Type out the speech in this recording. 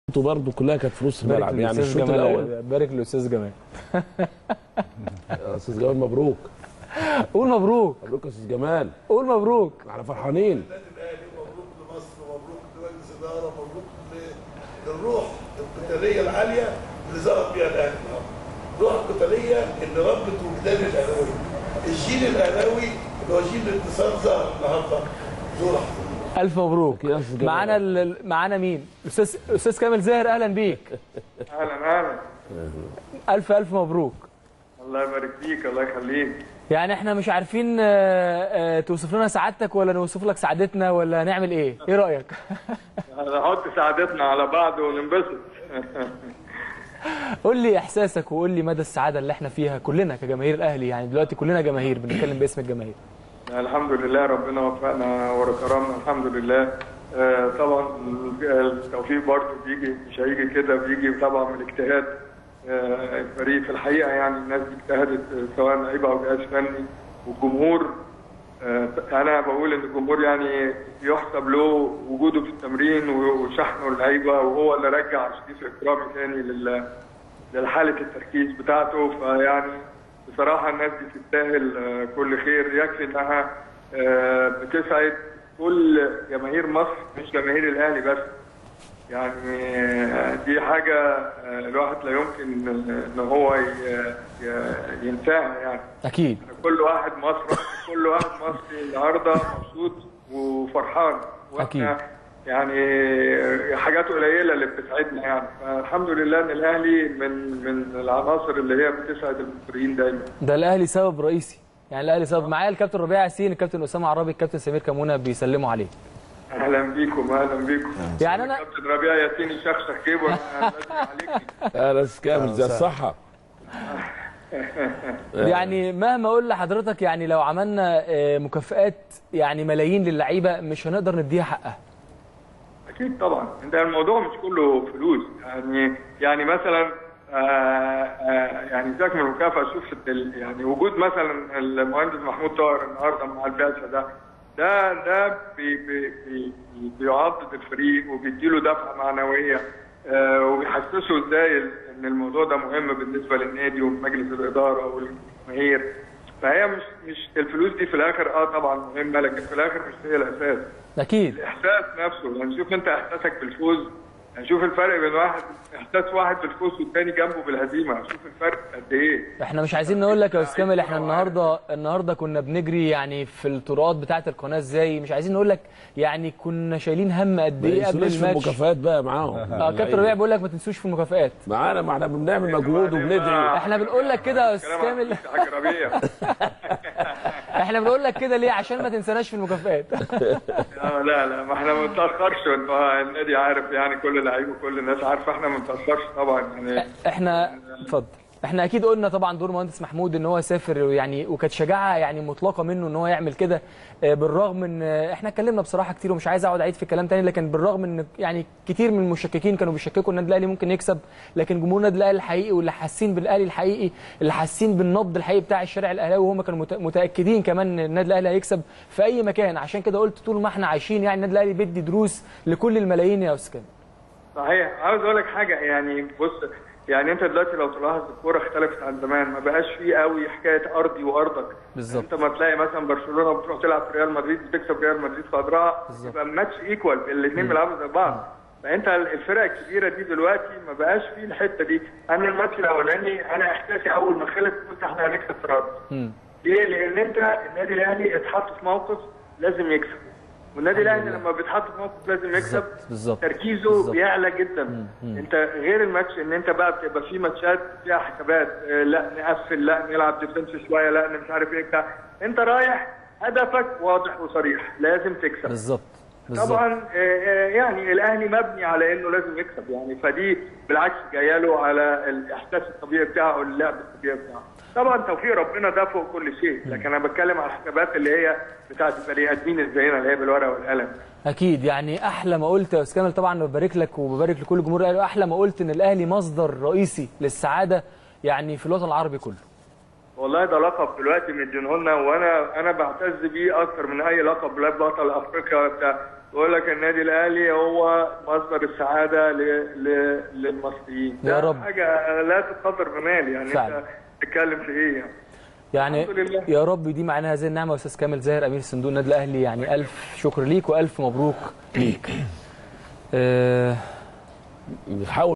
انتوا برضه كلها كانت في نص بارك الملعب يعني للأستاذ الشوط جمال الاول بارك للاستاذ جمال يا استاذ جمال مبروك قول مبروك مبروك يا استاذ جمال قول مبروك احنا فرحانين النادي الاهلي مبروك لمصر مبروك لمجلس الاداره مبروك ل- للروح القتاليه العاليه اللي ظهر فيها الاهلي النهارده. الروح القتاليه اللي ربت وجدان الاهلاوي. الجيل الاهلاوي اللي هو جيل الانتصار ظهر النهارده ظهر الف مبروك يا أستاذ جمال. معانا ال- معانا مين استاذ استاذ كامل زاهر اهلا بيك اهلا اهلا الف الف مبروك الله يبارك فيك الله يخليك يعني احنا مش عارفين آه، آه، توصف لنا سعادتك ولا نوصف لك سعادتنا ولا نعمل ايه ايه رايك نحط سعادتنا على بعض وننبسط قول لي احساسك وقول لي مدى السعاده اللي احنا فيها كلنا كجماهير الاهلي يعني دلوقتي كلنا جماهير بنتكلم باسم الجماهير الحمد لله ربنا وفقنا وكرمنا الحمد لله آه، طبعا التوفيق برضه بيجي مش هيجي كده بيجي طبعا من الاجتهاد آه، الفريق في الحقيقه يعني الناس دي اجتهدت آه، سواء لعيبه او جهاز فني والجمهور آه، انا بقول ان الجمهور يعني يحسب له وجوده في التمرين وشحنه اللعيبه وهو اللي رجع شريف اكرامي تاني لل لحاله التركيز بتاعته فيعني بصراحه الناس دي تستاهل آه، كل خير يكفي انها آه، بتسعد كل جماهير مصر مش جماهير الاهلي بس يعني آه، دي حاجه آه، الواحد لا يمكن ان هو ي- ي- ينساها يعني اكيد كل واحد مصري كل واحد مصري النهارده مبسوط وفرحان أكيد. واحنا يعني حاجات قليله اللي بتسعدنا يعني فالحمد لله ان الاهلي من من العناصر اللي هي بتسعد المصريين دايما ده الاهلي سبب رئيسي يعني الاهلي سبب معايا الكابتن ربيع ياسين الكابتن اسامه عرابي الكابتن سمير كمونه بيسلموا عليه اهلا بيكم اهلا بيكم يعني أنا- كابتن ربيع ياسين يشخشخ جيبه أنا لازم عليك يا ناس كامل زي الصحه يعني مهما اقول لحضرتك يعني لو عملنا آه، مكافآت يعني ملايين للعيبه مش هنقدر نديها حقها اكيد طبعا انت الموضوع مش كله فلوس يعني يعني مثلا آه آه يعني سيبك من المكافاه شوف ال- يعني وجود مثلا المهندس محمود طاهر النهارده مع البعثه ده ده ده بي بي بي بيعضد الفريق وبيديله دفعه معنويه آه وبيحسسه ازاي ان الموضوع ده مهم بالنسبه للنادي ومجلس الاداره والجماهير فهي مش مش الفلوس دي في الاخر اه طبعا مهمه لكن في الاخر مش هي الاساس اكيد الاحساس نفسه يعني شوف انت احساسك بالفوز يعني شوف الفرق بين واحد احساس واحد بالفوز والتاني جنبه بالهزيمه شوف الفرق قد ايه احنا مش عايزين نقول لك يا استاذ كامل احنا النهارده النهارده كنا بنجري يعني في الطرقات بتاعه القناه ازاي مش عايزين نقول لك يعني كنا شايلين هم قد ما ايه قبل ينسوناش في الماتش المكافآت بقى معاهم اه كابتن ربيع بيقول لك ما تنسوش في المكافآت معانا ما احنا بنعمل مجهود وبندعي احنا بنقول لك كده يا استاذ كلام كامل حاج ربيع احنا بنقول لك كده ليه عشان ما تنساناش في المكافآت آه لا لا ما احنا ما بنتاخرش انت النادي عارف يعني كل لعيب وكل الناس عارفه احنا ما بنتاخرش طبعا يعني احنا اتفضل احنا اكيد قلنا طبعا دور مهندس محمود ان هو يسافر يعني وكانت شجاعه يعني مطلقه منه ان هو يعمل كده آه، بالرغم ان آه، احنا اتكلمنا بصراحه كتير ومش عايز اقعد اعيد في الكلام تاني لكن بالرغم ان يعني كتير من المشككين كانوا بيشككوا النادي الاهلي ممكن يكسب لكن جمهور النادي الاهلي الحقيقي واللي حاسين بالاهلي الحقيقي اللي حاسين بالنبض الحقيقي بتاع الشارع الاهلاوي وهم كانوا مت- متاكدين كمان ان النادي الاهلي هيكسب في اي مكان عشان كده قلت طول ما احنا عايشين يعني النادي الاهلي بيدي دروس لكل الملايين يا استاذ كامل صحيح عاوز اقول لك حاجه يعني بص يعني انت دلوقتي لو تلاحظ الكوره اختلفت عن زمان ما بقاش فيه قوي حكايه ارضي وارضك بالظبط. انت ما تلاقي مثلا برشلونه بتروح تلعب في ريال مدريد بتكسب ريال مدريد في ادراع بالظبط. يبقى الماتش ايكوال الاثنين بيلعبوا زي بعض فانت الفرق الكبيره دي دلوقتي ما بقاش فيه الحته دي انا الماتش الاولاني انا احساسي اول ما خلص قلت احنا هنكسب في الارض مم. ليه؟ لان انت النادي الاهلي اتحط في موقف لازم يكسب والنادي الاهلي لما بيتحط في موقف لازم يكسب بالظبط بالظبط تركيزه بالظبط. بيعلى جدا انت غير الماتش ان انت بقى بتبقى في ماتشات فيها حسابات اه لا نقفل لا نلعب ديفنس شويه لا مش عارف ايه بتاع انت رايح هدفك واضح وصريح لازم تكسب بالظبط بالظبط طبعا آه، آه، يعني الاهلي مبني على انه لازم يكسب يعني فدي بالعكس جايه له على الاحساس الطبيعي بتاعه اللعب الطبيعي بتاعه طبعا توفيق ربنا ده فوق كل شيء لكن انا بتكلم على الحسابات اللي هي بتاعت البني ادمين زينا اللي هي بالورقه والقلم اكيد يعني احلى ما قلت يا استاذ كامل طبعا ببارك لك وببارك لكل جمهور الاهلي احلى ما قلت ان الاهلي مصدر رئيسي للسعاده يعني في الوطن العربي كله والله ده لقب دلوقتي مدينه لنا وانا انا بعتز بيه اكتر من اي لقب لا بطل افريقيا بتاع بقول لك النادي الاهلي هو مصدر السعاده ل... ل... للمصريين يا ده رب. حاجه لا تقدر بمال يعني فعلا. انت تتكلم في ايه يعني يعني الحمد لله. يا رب دي معانا هذه النعمه يا استاذ كامل زاهر امير صندوق النادي الاهلي يعني الف شكر ليك والف مبروك ليك آه بنحاول